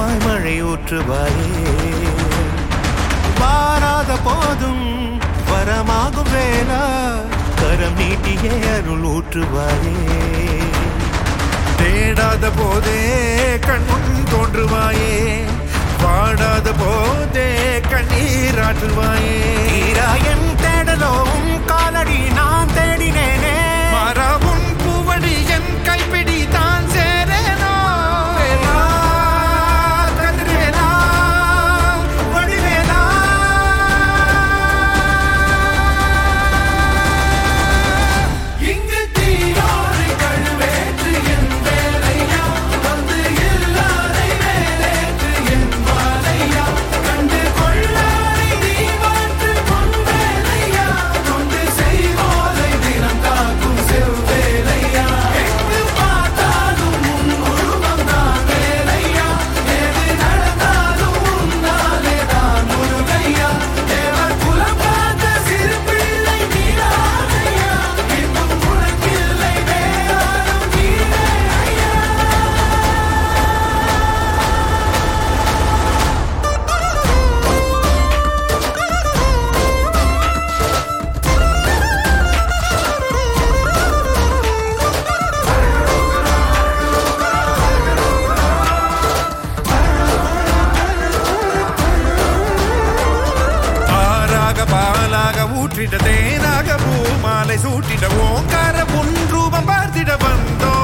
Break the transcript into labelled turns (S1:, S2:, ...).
S1: வரமாய் மழை ஊற்றுவாயே வாராத போதும் வரமாகும் வேளா கரம் நீட்டியே அருள் ஊற்றுவாயே
S2: தேடாத போதே கண்முன் தோன்றுவாயே பாடாத போதே கண்ணீராற்றுவாயே
S1: தீராயன் தேடலோவும் காலடி நான் தேடினேனே
S2: மாறாவும் பூவடி என் கைப்பிடி தான் சேரேனோ
S1: வேலா, கதிர்வேலா, வடிவேலா. இங்கு தீயோடு கழுவேற்று என் வேலையா வந்து இல்லாதை வேலேற்று என் மாலையா கண்டு கொள்ளாரை நீ மாற்று பொன் வேலையா கொண்டு செய்வோதை தினம் காக்கும் செவ்வேலையா எங்கு பார்த்தாலும் உன் உருவம் தான் வேலையா எது நடந்தாலும் உன்னாலே தான் முருகையா தேவர் குலம் பார்த்த சிறு பிள்ளை நீராதையா இன்னும் உனக்கில்லை வேறாரும் நீரே ஐயா
S2: ஆறாக பாலாக ஊற்றிட தேனாக பூமாலை சூட்டிட ஓங்கார புன் ரூபம் பார்த்திட வந்தோ